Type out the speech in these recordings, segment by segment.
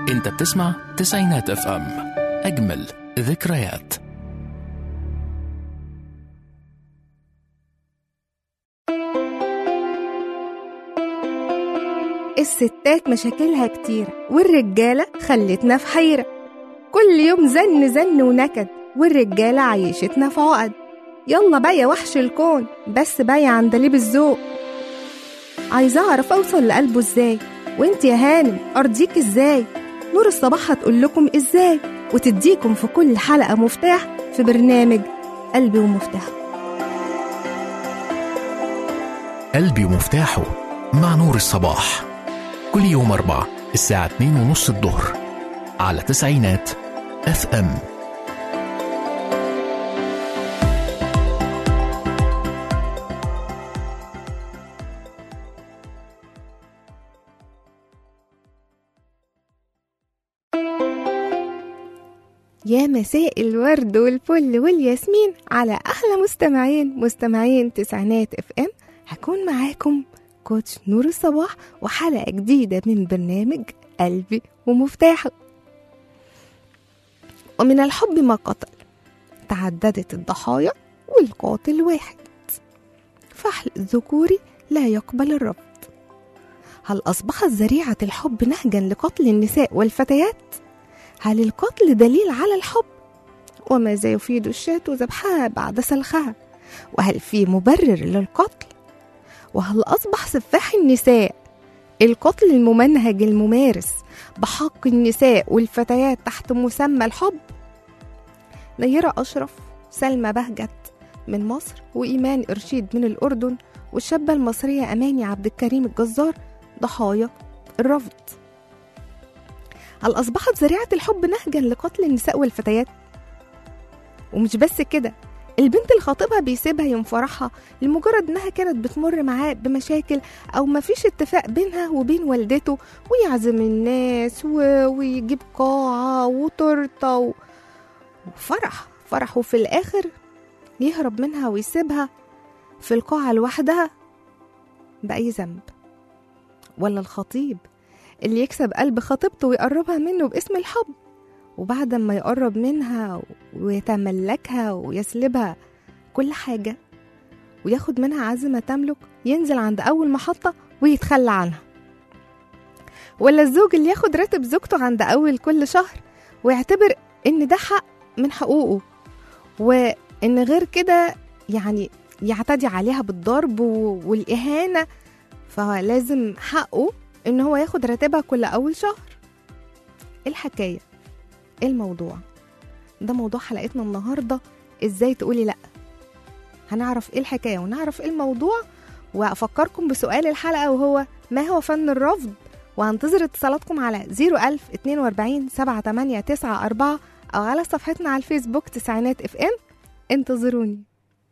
انت بتسمع تسعينات اف ام اجمل ذكريات الستات مشاكلها كتيرة والرجالة خلتنا في حيرة كل يوم زن زن ونكد والرجالة عيشتنا في عقد يلا بقى يا وحش الكون بس بقى يا عندليب الذوق عايزة أعرف أوصل لقلبه إزاي وإنت يا هانم أرضيك إزاي نور الصباح هتقول لكم إزاي وتديكم في كل حلقة مفتاح في برنامج قلبي ومفتاحه قلبي ومفتاحه مع نور الصباح كل يوم أربعة الساعة 2 ونص الظهر على تسعينات اف ام يا مساء الورد والفل والياسمين على احلى مستمعين مستمعين تسعينات اف ام هكون معاكم كوتش نور الصباح وحلقه جديده من برنامج قلبي ومفتاحه ومن الحب ما قتل تعددت الضحايا والقاتل واحد فحل الذكوري لا يقبل الرفض هل أصبحت ذريعة الحب نهجا لقتل النساء والفتيات؟ هل القتل دليل على الحب؟ وماذا يفيد الشاة ذبحها بعد سلخها؟ وهل في مبرر للقتل؟ وهل أصبح سفاح النساء القتل الممنهج الممارس بحق النساء والفتيات تحت مسمى الحب؟ نيرة أشرف سلمى بهجت من مصر وإيمان إرشيد من الأردن والشابة المصرية أماني عبد الكريم الجزار ضحايا الرفض هل أصبحت ذريعة الحب نهجا لقتل النساء والفتيات؟ ومش بس كده البنت اللي خاطبها بيسيبها يوم فرحها لمجرد انها كانت بتمر معاه بمشاكل او مفيش اتفاق بينها وبين والدته ويعزم الناس و... ويجيب قاعة وتورته و... وفرح فرح وفي الاخر يهرب منها ويسيبها في القاعة لوحدها بأي ذنب ولا الخطيب اللي يكسب قلب خطيبته ويقربها منه باسم الحب وبعد ما يقرب منها ويتملكها ويسلبها كل حاجة وياخد منها عز ما تملك ينزل عند أول محطة ويتخلى عنها ولا الزوج اللي ياخد راتب زوجته عند أول كل شهر ويعتبر إن ده حق من حقوقه وإن غير كده يعني يعتدي عليها بالضرب والإهانة فلازم حقه إن هو ياخد راتبها كل أول شهر الحكاية الموضوع ده موضوع حلقتنا النهاردة إزاي تقولي لأ هنعرف إيه الحكاية ونعرف إيه الموضوع وأفكركم بسؤال الحلقة وهو ما هو فن الرفض وهنتظر اتصالاتكم على 01000 42 7894 أو على صفحتنا على الفيسبوك تسعينات اف ام انتظروني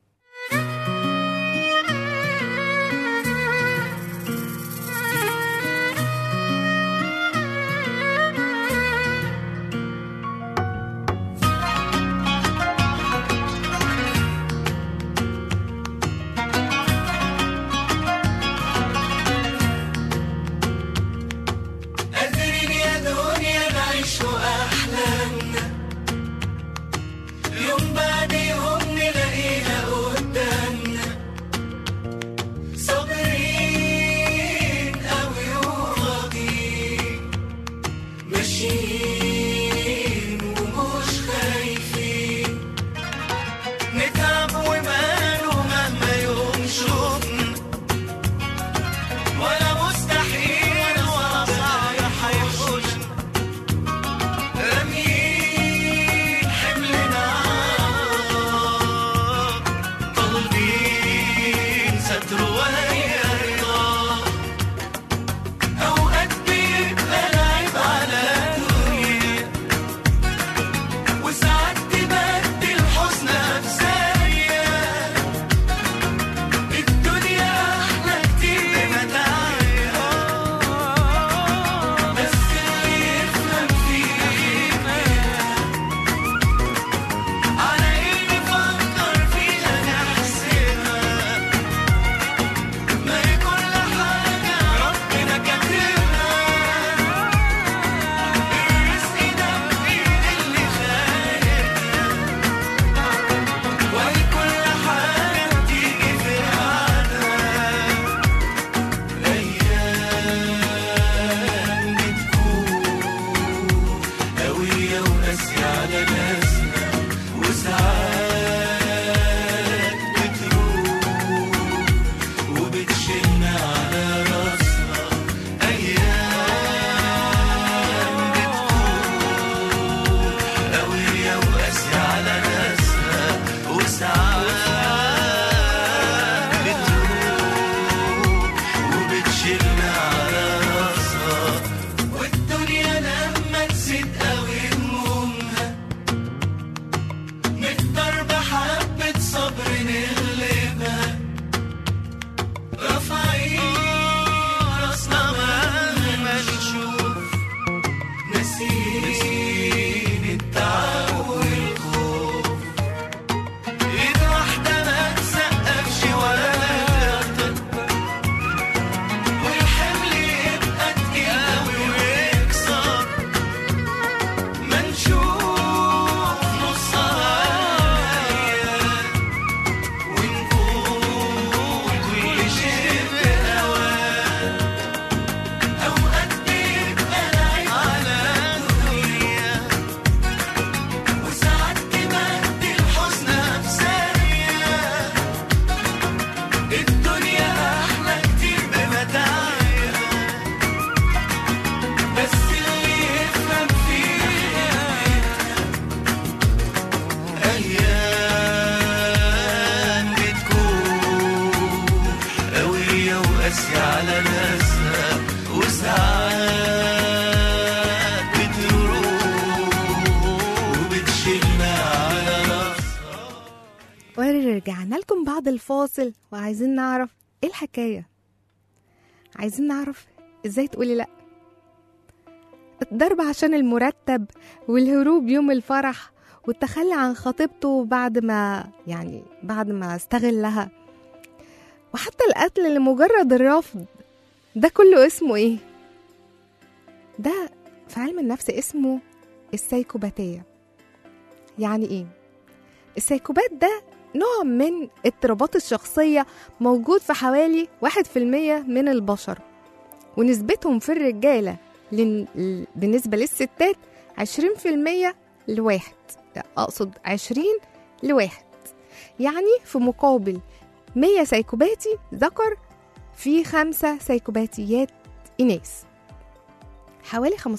قادرين يا دنيا نعيشوا أحلامنا يوم بعد يوم نلاقي قاسية على ناسها وساعات بتروح وبتشيلنا على راسها ورجعنا لكم بعد الفاصل وعايزين نعرف ايه الحكاية عايزين نعرف ازاي تقولي لا الضرب عشان المرتب والهروب يوم الفرح والتخلي عن خطيبته بعد ما يعني بعد ما استغلها وحتى القتل لمجرد الرفض ده كله اسمه ايه ده في علم النفس اسمه السيكوباتية يعني ايه السيكوبات ده نوع من اضطرابات الشخصية موجود في حوالي واحد في المية من البشر ونسبتهم في الرجالة لن... بالنسبة للستات عشرين في المية لواحد أقصد عشرين لواحد يعني في مقابل مية سيكوباتي ذكر في خمسة سيكوباتيات إناث حوالي 15%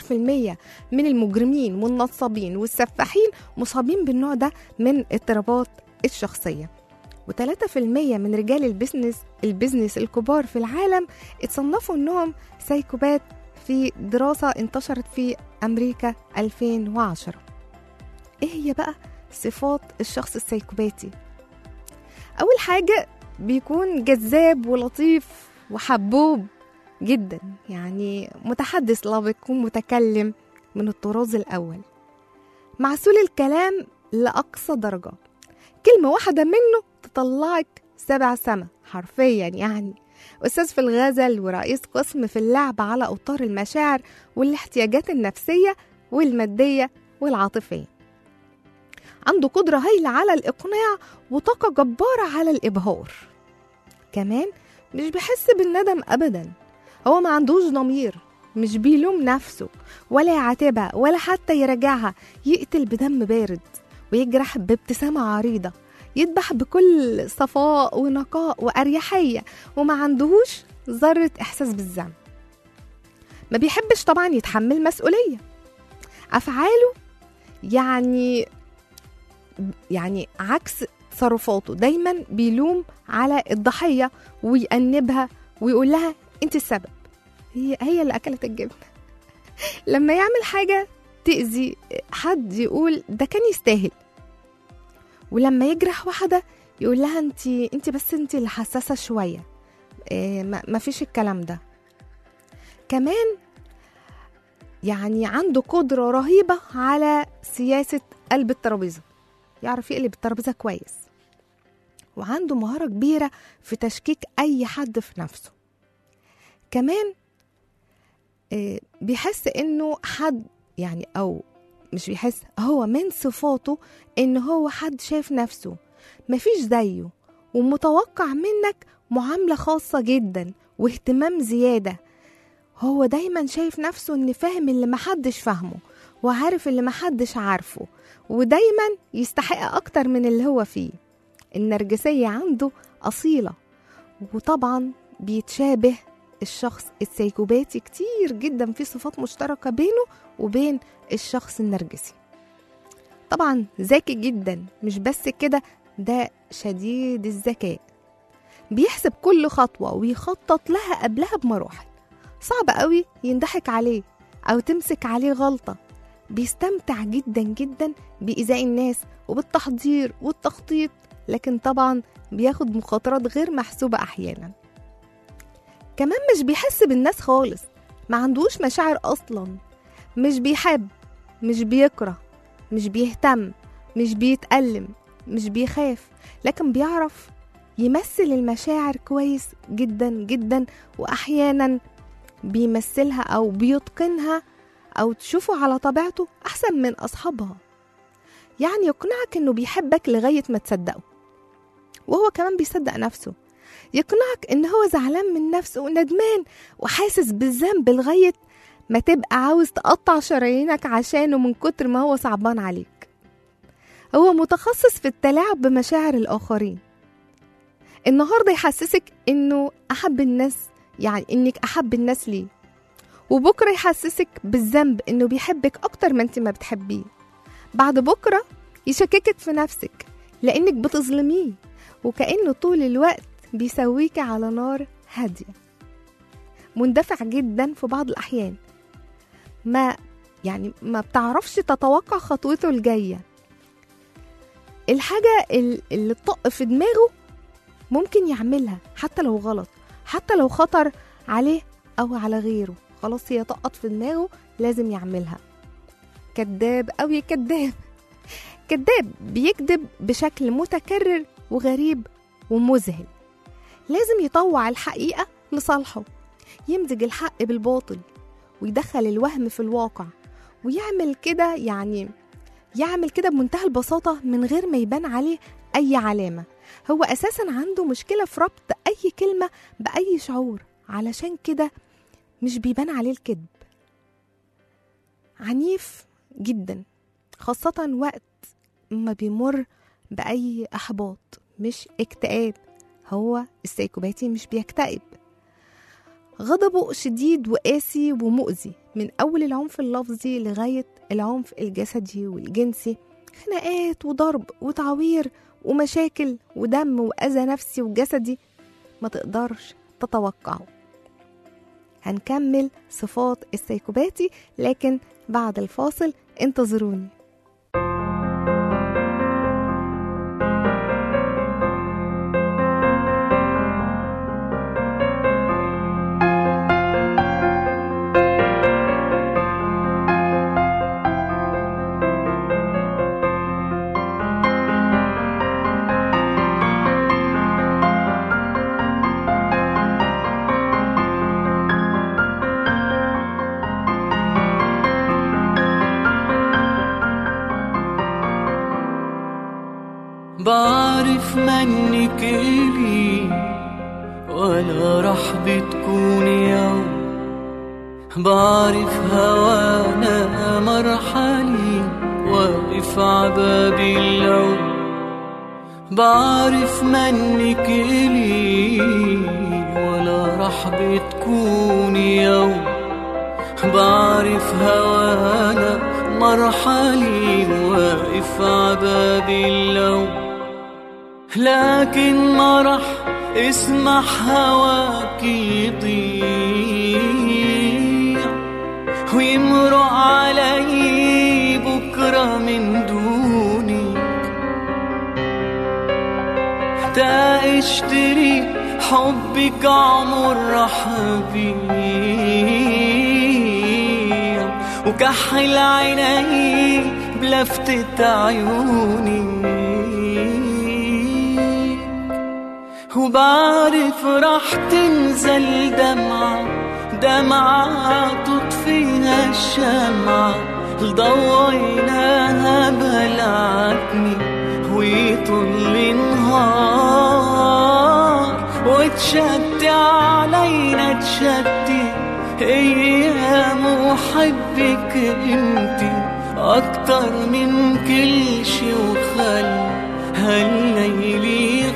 من المجرمين والنصابين والسفاحين مصابين بالنوع ده من اضطرابات الشخصية و3% من رجال البزنس البزنس الكبار في العالم اتصنفوا انهم سايكوبات في دراسة انتشرت في أمريكا 2010 ايه هي بقى صفات الشخص السايكوباتي أول حاجة بيكون جذاب ولطيف وحبوب جدا يعني متحدث لبق ومتكلم من الطراز الأول معسول الكلام لأقصى درجة كلمة واحدة منه تطلعك سبع سما حرفيا يعني أستاذ في الغزل ورئيس قسم في اللعب على أوتار المشاعر والاحتياجات النفسية والمادية والعاطفية عنده قدرة هايلة على الإقناع وطاقة جبارة على الإبهار كمان مش بيحس بالندم أبدا هو ما عندوش ضمير مش بيلوم نفسه ولا يعاتبها ولا حتى يراجعها يقتل بدم بارد ويجرح بابتسامة عريضة يذبح بكل صفاء ونقاء وأريحية وما عندهوش ذرة إحساس بالذنب ما بيحبش طبعا يتحمل مسؤولية أفعاله يعني يعني عكس تصرفاته دايما بيلوم على الضحية ويأنبها ويقول لها انت السبب هي هي اللي اكلت الجبنه لما يعمل حاجه تاذي حد يقول ده كان يستاهل ولما يجرح واحده يقول لها انت انت بس انت اللي حساسه شويه إيه ما فيش الكلام ده كمان يعني عنده قدرة رهيبة على سياسة قلب الترابيزة يعرف يقلب الترابيزة كويس وعنده مهارة كبيرة في تشكيك أي حد في نفسه كمان آه، بيحس انه حد يعني او مش بيحس هو من صفاته ان هو حد شايف نفسه مفيش زيه ومتوقع منك معاملة خاصة جدا واهتمام زيادة هو دايما شايف نفسه ان فاهم اللي محدش فاهمه وعارف اللي محدش عارفه ودايما يستحق اكتر من اللي هو فيه النرجسية عنده أصيلة وطبعا بيتشابه الشخص السيكوباتي كتير جدا في صفات مشتركة بينه وبين الشخص النرجسي طبعا ذكي جدا مش بس كده ده شديد الذكاء بيحسب كل خطوة ويخطط لها قبلها بمراحل صعب قوي ينضحك عليه أو تمسك عليه غلطة بيستمتع جدا جدا بإيذاء الناس وبالتحضير والتخطيط لكن طبعا بياخد مخاطرات غير محسوبة أحيانا كمان مش بيحس بالناس خالص ما عندوش مشاعر أصلا مش بيحب مش بيكره مش بيهتم مش بيتألم مش بيخاف لكن بيعرف يمثل المشاعر كويس جدا جدا وأحيانا بيمثلها أو بيتقنها أو تشوفه على طبيعته أحسن من أصحابها يعني يقنعك إنه بيحبك لغاية ما تصدقه وهو كمان بيصدق نفسه يقنعك إن هو زعلان من نفسه وندمان وحاسس بالذنب لغاية ما تبقى عاوز تقطع شرايينك عشانه من كتر ما هو صعبان عليك هو متخصص في التلاعب بمشاعر الآخرين النهاردة يحسسك إنه أحب الناس يعني إنك أحب الناس ليه وبكرة يحسسك بالذنب إنه بيحبك أكتر ما أنت ما بتحبيه بعد بكرة يشككك في نفسك لأنك بتظلميه وكأنه طول الوقت بيسويكي على نار هادية مندفع جدا في بعض الأحيان ما يعني ما بتعرفش تتوقع خطوته الجاية الحاجة ال- اللي تطق في دماغه ممكن يعملها حتى لو غلط حتى لو خطر عليه أو على غيره خلاص هي طقت في دماغه لازم يعملها كذاب أوي كذاب كذاب بيكذب بشكل متكرر وغريب ومذهل لازم يطوع الحقيقة لصالحه يمزج الحق بالباطل ويدخل الوهم في الواقع ويعمل كده يعني يعمل كده بمنتهى البساطة من غير ما يبان عليه أي علامة هو أساسا عنده مشكلة في ربط أي كلمة بأي شعور علشان كده مش بيبان عليه الكذب عنيف جدا خاصة وقت ما بيمر بأي إحباط مش اكتئاب هو السيكوباتي مش بيكتئب غضبه شديد وقاسي ومؤذي من أول العنف اللفظي لغاية العنف الجسدي والجنسي خناقات وضرب وتعوير ومشاكل ودم وأذى نفسي وجسدي ما تقدرش تتوقعه هنكمل صفات السيكوباتي لكن بعد الفاصل انتظروني بعرف منك إلي ولا راح بتكون يوم بعرف هوانا مرحلي واقف عباب اللوم بعرف منك إلي ولا راح بتكون يوم بعرف هوانا مرحلي واقف عباب اللوم لكن ما رح اسمح هواك يضيع ويمرق علي بكرة من دونك تا اشتري حبك عمر رح بيع وكحل عيني بلفتة عيوني وبعرف راح تنزل دمعة دمعة تطفيها الشمعة ضويناها بلعتني ويطل النهار وتشتي علينا تشتي ايام وحبك انتي اكتر من كل شي وخل هالليل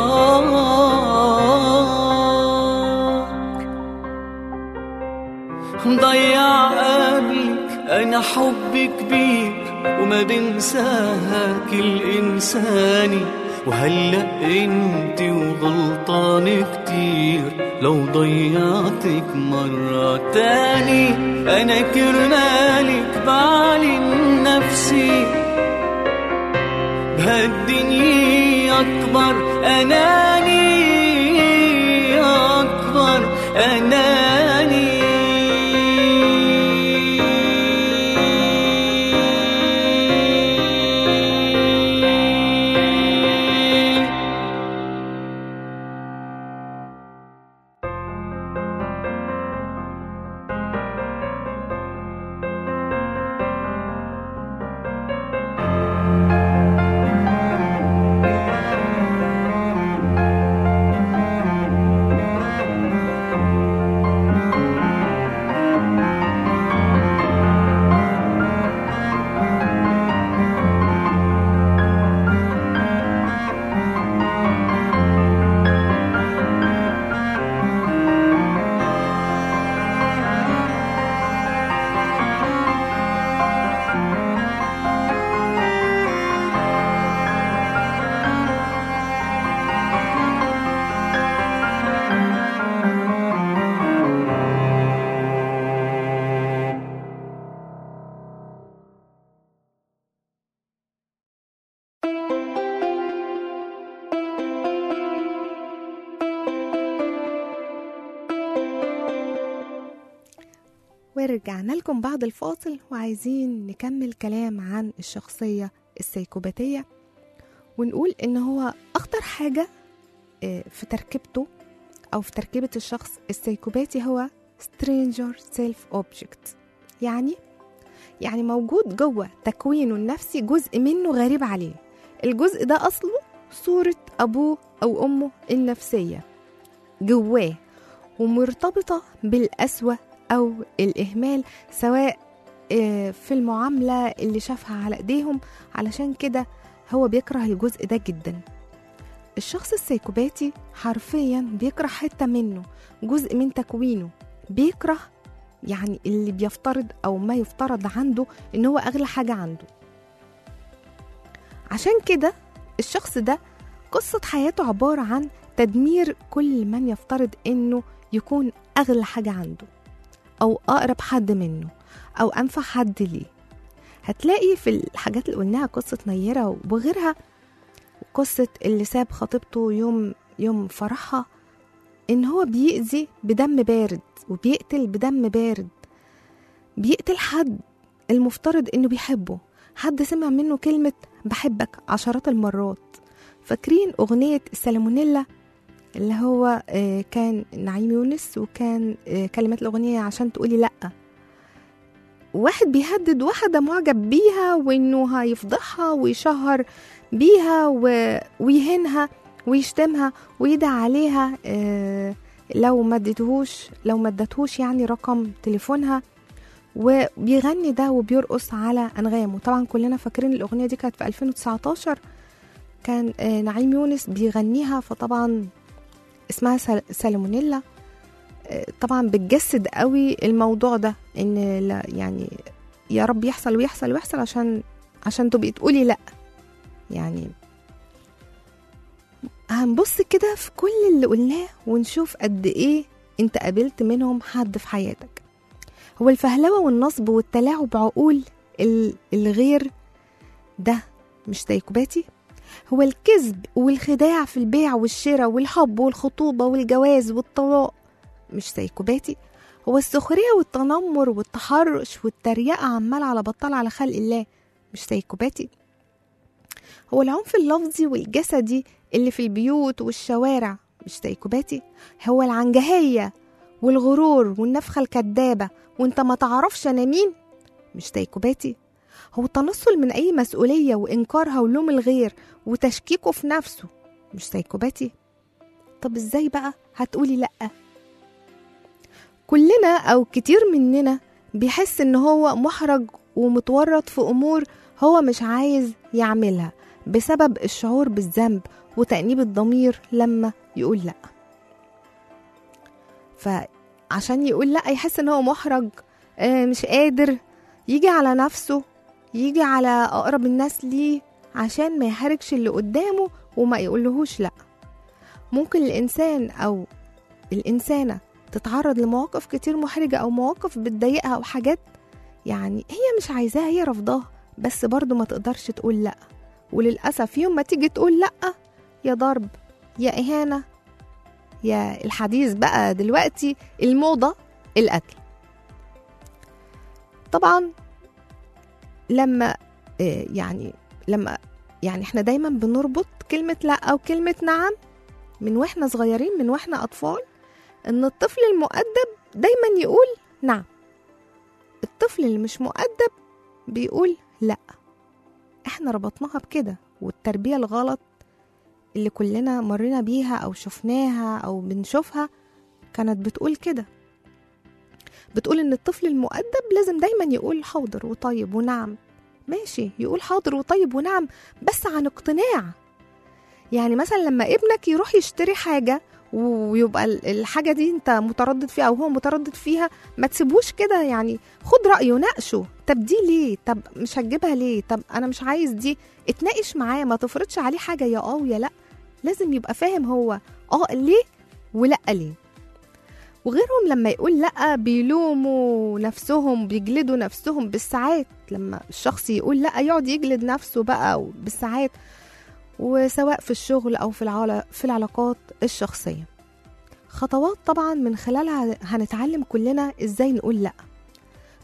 غار مضيع قبلك انا حب كبير وما بنساها كل انساني وهلا انت وغلطان كتير لو ضيعتك مرة تاني انا كرمالك بعلن نفسي بهالدنيا أكبر أناني أكبر أناني ورجعنا لكم بعد الفاصل وعايزين نكمل كلام عن الشخصية السيكوباتية ونقول إن هو أخطر حاجة آه، في تركيبته أو في تركيبة الشخص السيكوباتي هو stranger self object يعني يعني موجود جوه تكوينه النفسي جزء منه غريب عليه الجزء ده أصله صورة أبوه أو أمه النفسية جواه ومرتبطة بالقسوة أو الإهمال سواء آه، في المعاملة اللي شافها على إيديهم علشان كده هو بيكره الجزء ده جدا الشخص السيكوباتي حرفيا بيكره حتة منه جزء من تكوينه بيكره يعني اللي بيفترض أو ما يفترض عنده إن هو أغلى حاجة عنده عشان كده الشخص ده قصة حياته عبارة عن تدمير كل من يفترض إنه يكون أغلى حاجة عنده أو أقرب حد منه أو أنفع حد ليه هتلاقي في الحاجات اللي قلناها قصة نيرة وغيرها قصة اللي ساب خطيبته يوم يوم فرحها إن هو بيأذي بدم بارد وبيقتل بدم بارد بيقتل حد المفترض إنه بيحبه حد سمع منه كلمة بحبك عشرات المرات فاكرين أغنية السالمونيلا اللي هو آه، كان نعيم يونس وكان آه، كلمات الأغنية عشان تقولي لأ واحد بيهدد واحدة معجب بيها وإنه هيفضحها ويشهر بيها و... ويهينها ويشتمها ويدعي عليها آه، لو ما اديتهوش لو ما ادتهوش يعني رقم تليفونها وبيغني ده وبيرقص على انغام وطبعا كلنا فاكرين الاغنيه دي كانت في 2019 كان آه، نعيم يونس بيغنيها فطبعا اسمها سال- سالمونيلا آه، طبعا بتجسد قوي الموضوع ده ان لا يعني يا رب يحصل ويحصل ويحصل عشان عشان تبقي تقولي لا يعني هنبص كده في كل اللي قلناه ونشوف قد ايه انت قابلت منهم حد في حياتك هو الفهلوة والنصب والتلاعب عقول ال- الغير ده مش سيكوباتي هو الكذب والخداع في البيع والشراء والحب والخطوبة والجواز والطلاق مش سيكوباتي هو السخرية والتنمر والتحرش والتريقة عمال على بطال على خلق الله مش سيكوباتي هو العنف اللفظي والجسدي اللي في البيوت والشوارع مش سيكوباتي هو العنجهية والغرور والنفخة الكدابة وانت ما تعرفش انا مين مش سيكوباتي هو التنصل من اي مسؤولية وانكارها ولوم الغير وتشكيكه في نفسه مش سيكوباتي طب ازاي بقى هتقولي لأ كلنا او كتير مننا بيحس ان هو محرج ومتورط في امور هو مش عايز يعملها بسبب الشعور بالذنب وتأنيب الضمير لما يقول لأ فعشان يقول لأ يحس ان هو محرج آه، مش قادر يجي على نفسه يجي على أقرب الناس ليه عشان ما يحرجش اللي قدامه وما يقولهوش لأ ممكن الإنسان أو الإنسانة تتعرض لمواقف كتير محرجة أو مواقف بتضايقها أو حاجات يعني هي مش عايزاها هي رافضاها بس برضو ما تقدرش تقول لأ وللأسف يوم ما تيجي تقول لأ يا ضرب يا إهانة يا الحديث بقى دلوقتي الموضة القتل طبعا لما آه، يعني لما يعني احنا دايما بنربط كلمة لا أو كلمة نعم من واحنا صغيرين من واحنا أطفال إن الطفل المؤدب دايما يقول نعم الطفل اللي مش مؤدب بيقول لا احنا ربطناها بكده والتربية الغلط اللي كلنا مرينا بيها أو شفناها أو بنشوفها كانت بتقول كده بتقول إن الطفل المؤدب لازم دايما يقول حاضر وطيب ونعم ماشي يقول حاضر وطيب ونعم بس عن اقتناع يعني مثلا لما ابنك يروح يشتري حاجة ويبقى ال- الحاجة دي انت متردد فيها او هو متردد فيها ما تسيبوش كده يعني خد رأيه ناقشه طب دي ليه طب مش هتجيبها ليه طب انا مش عايز دي اتناقش معاه ما تفرضش عليه حاجة يا اه ويا لا لازم يبقى فاهم هو اه ليه ولا ليه وغيرهم لما يقول لا بيلوموا نفسهم بيجلدوا نفسهم بالساعات لما الشخص يقول لا يقعد يجلد نفسه بقى بالساعات وسواء في الشغل او في العلا في العلاقات الشخصيه خطوات طبعا من خلالها هنتعلم كلنا ازاي نقول لا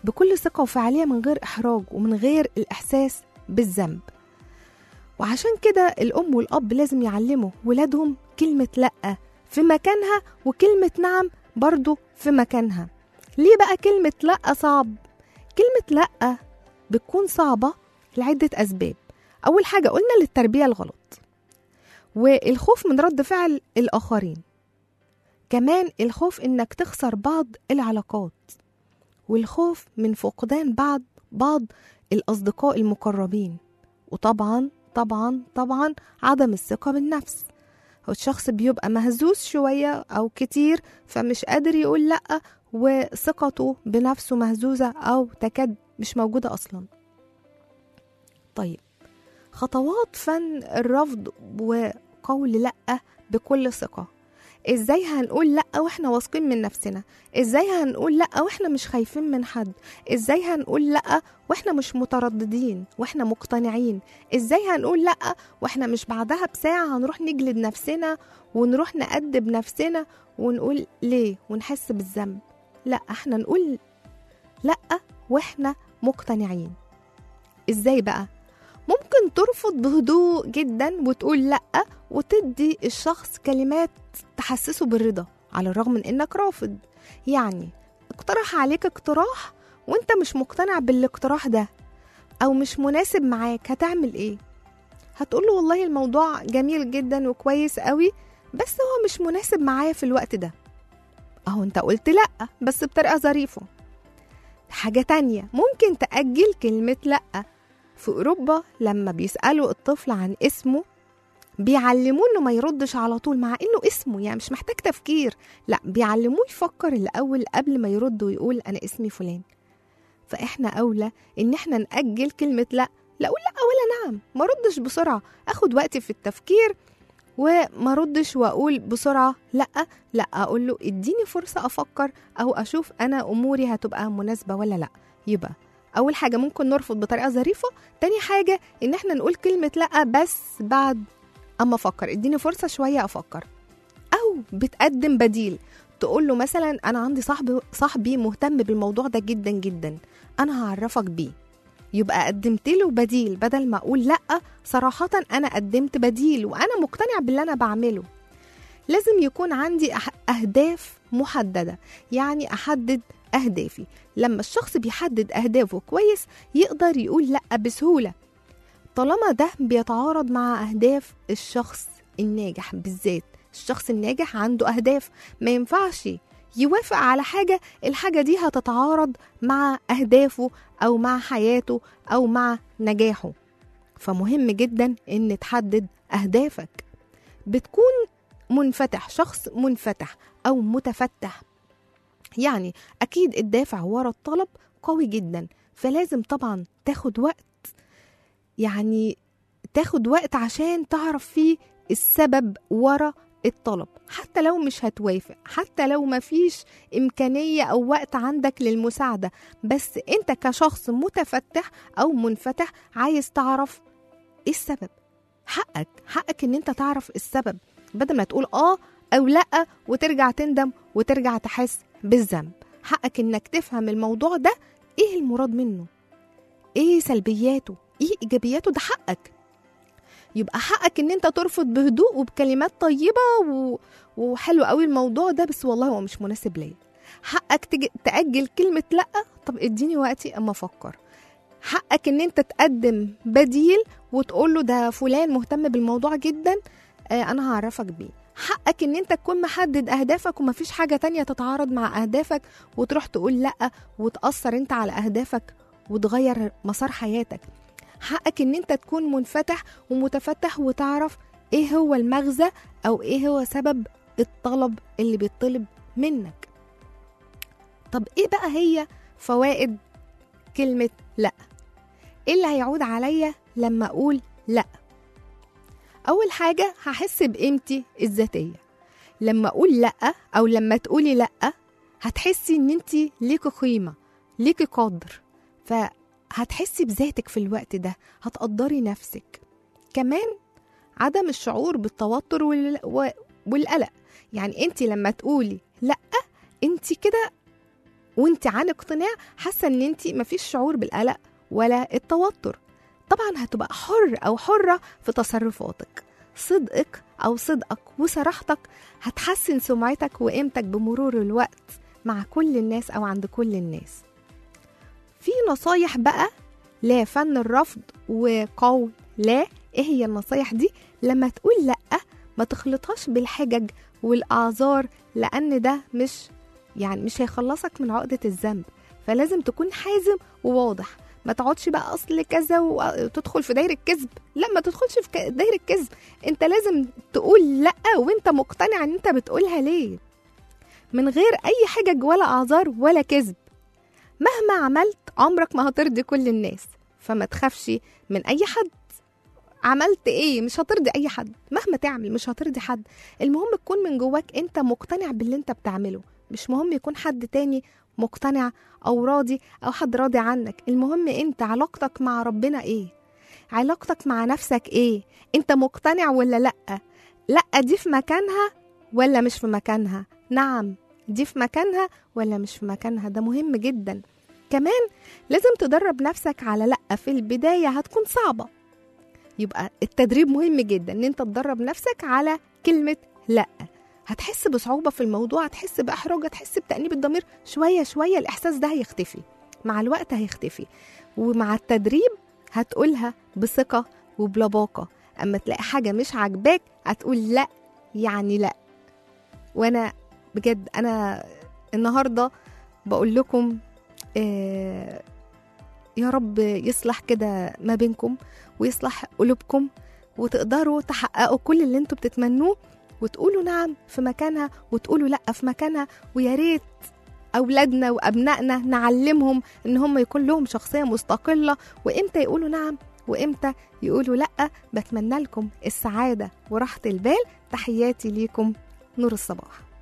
بكل ثقة وفعالية من غير إحراج ومن غير الإحساس بالذنب وعشان كده الأم والأب لازم يعلموا ولادهم كلمة لأ في مكانها وكلمة نعم برضو في مكانها ليه بقى كلمة لأ صعب؟ كلمة لأ بتكون صعبة لعدة أسباب أول حاجة قلنا للتربية الغلط والخوف من رد فعل الآخرين كمان الخوف إنك تخسر بعض العلاقات والخوف من فقدان بعض بعض الأصدقاء المقربين وطبعا طبعا طبعا عدم الثقة بالنفس هو الشخص بيبقى مهزوز شوية أو كتير فمش قادر يقول لأ وثقته بنفسه مهزوزة أو تكاد مش موجودة أصلا طيب خطوات فن الرفض وقول لأ بكل ثقة ازاي هنقول لا واحنا واثقين من نفسنا ازاي هنقول لا واحنا مش خايفين من حد ازاي هنقول لا واحنا مش مترددين واحنا مقتنعين ازاي هنقول لا واحنا مش بعدها بساعة هنروح نجلد نفسنا ونروح نأدب نفسنا ونقول ليه ونحس بالذنب لا احنا نقول لا واحنا مقتنعين ازاي بقى ممكن ترفض بهدوء جدا وتقول لا وتدي الشخص كلمات تحسسه بالرضا على الرغم من انك رافض يعني اقترح عليك اقتراح وانت مش مقتنع بالاقتراح ده او مش مناسب معاك هتعمل ايه هتقول له والله الموضوع جميل جدا وكويس قوي بس هو مش مناسب معايا في الوقت ده اهو انت قلت لا بس بطريقه ظريفه حاجه تانية ممكن تأجل كلمة لأ في أوروبا لما بيسألوا الطفل عن اسمه بيعلموه انه ما يردش على طول مع انه اسمه يعني مش محتاج تفكير لا بيعلموه يفكر الاول قبل ما يرد ويقول انا اسمي فلان فاحنا اولى ان احنا ناجل كلمه لا لا اقول لا ولا نعم ما ردش بسرعه اخد وقتي في التفكير وما ردش واقول بسرعه لا لا اقول له اديني فرصه افكر او اشوف انا اموري هتبقى مناسبه ولا لا يبقى اول حاجه ممكن نرفض بطريقه ظريفه تاني حاجه ان احنا نقول كلمه لا بس بعد اما افكر اديني فرصه شويه افكر او بتقدم بديل تقول له مثلا انا عندي صاحبي صاحبي مهتم بالموضوع ده جدا جدا انا هعرفك بيه يبقى قدمت له بديل بدل ما اقول لا صراحه انا قدمت بديل وانا مقتنع باللي انا بعمله لازم يكون عندي أح- اهداف محدده يعني احدد اهدافي لما الشخص بيحدد اهدافه كويس يقدر يقول لا بسهوله طالما ده بيتعارض مع أهداف الشخص الناجح بالذات الشخص الناجح عنده أهداف ما ينفعش يوافق على حاجة الحاجة دي هتتعارض مع أهدافه أو مع حياته أو مع نجاحه فمهم جدا إن تحدد أهدافك بتكون منفتح شخص منفتح أو متفتح يعني أكيد الدافع ورا الطلب قوي جدا فلازم طبعا تاخد وقت يعني تاخد وقت عشان تعرف فيه السبب ورا الطلب حتى لو مش هتوافق حتى لو مفيش إمكانية أو وقت عندك للمساعدة بس أنت كشخص متفتح أو منفتح عايز تعرف إيه السبب حقك حقك إن أنت تعرف السبب بدل ما تقول آه أو لأ وترجع تندم وترجع تحس بالذنب حقك إنك تفهم الموضوع ده إيه المراد منه إيه سلبياته ايه ايجابياته ده حقك يبقى حقك ان انت ترفض بهدوء وبكلمات طيبه و... وحلو قوي الموضوع ده بس والله هو مش مناسب ليا حقك تج... تاجل كلمه لا طب اديني وقتي اما افكر حقك ان انت تقدم بديل وتقول له ده فلان مهتم بالموضوع جدا آه انا هعرفك بيه حقك ان انت تكون محدد اهدافك ومفيش حاجه تانية تتعارض مع اهدافك وتروح تقول لا وتاثر انت على اهدافك وتغير مسار حياتك حقك ان انت تكون منفتح ومتفتح وتعرف ايه هو المغزى او ايه هو سبب الطلب اللي بيطلب منك طب ايه بقى هي فوائد كلمة لا ايه اللي هيعود عليا لما اقول لا اول حاجة هحس بقيمتي الذاتية لما اقول لا او لما تقولي لا هتحسي ان انت ليكي قيمة ليكي قدر فهتحسي بذاتك في الوقت ده هتقدري نفسك كمان عدم الشعور بالتوتر وال... و- والقلق يعني انت لما تقولي لا انت كده وانت عن اقتناع حاسه ان انت مفيش شعور بالقلق ولا التوتر طبعا هتبقى حر او حره في تصرفاتك صدقك او صدقك وصراحتك هتحسن سمعتك وقيمتك بمرور الوقت مع كل الناس او عند كل الناس في نصايح بقى لا فن الرفض وقول لا ايه هي النصايح دي لما تقول لا ما تخلطهاش بالحجج والاعذار لان ده مش يعني مش هيخلصك من عقدة الذنب فلازم تكون حازم وواضح ما تقعدش بقى اصل كذا وتدخل في دايره كذب لا ما تدخلش في ك- دايره كذب انت لازم تقول لا وانت مقتنع ان انت بتقولها ليه من غير اي حجج ولا اعذار ولا كذب مهما عملت عمرك ما هترضي كل الناس فما تخافش من اي حد عملت ايه مش هترضي اي حد مهما تعمل مش هترضي حد المهم تكون من جواك انت مقتنع باللي انت بتعمله مش مهم يكون حد تاني مقتنع او راضي او حد راضي عنك المهم انت علاقتك مع ربنا ايه علاقتك مع نفسك ايه انت مقتنع ولا لا لا دي في مكانها ولا مش في مكانها نعم دي في مكانها ولا مش في مكانها ده مهم جدا كمان لازم تدرب نفسك على لا في البداية هتكون صعبة يبقى التدريب مهم جدا ان انت تدرب نفسك على كلمة لا هتحس بصعوبة في الموضوع هتحس بإحراج هتحس بتأنيب الضمير شوية شوية الإحساس ده هيختفي مع الوقت هيختفي ومع التدريب هتقولها بثقة وبلباقة أما تلاقي حاجة مش عاجباك هتقول لا يعني لا وأنا بجد أنا النهاردة بقول لكم آه يا رب يصلح كده ما بينكم ويصلح قلوبكم وتقدروا تحققوا كل اللي انتوا بتتمنوه وتقولوا نعم في مكانها وتقولوا لا في مكانها ويا ريت اولادنا وابنائنا نعلمهم ان هم يكون لهم شخصيه مستقله وامتى يقولوا نعم وامتى يقولوا لا بتمنى لكم السعاده وراحه البال تحياتي ليكم نور الصباح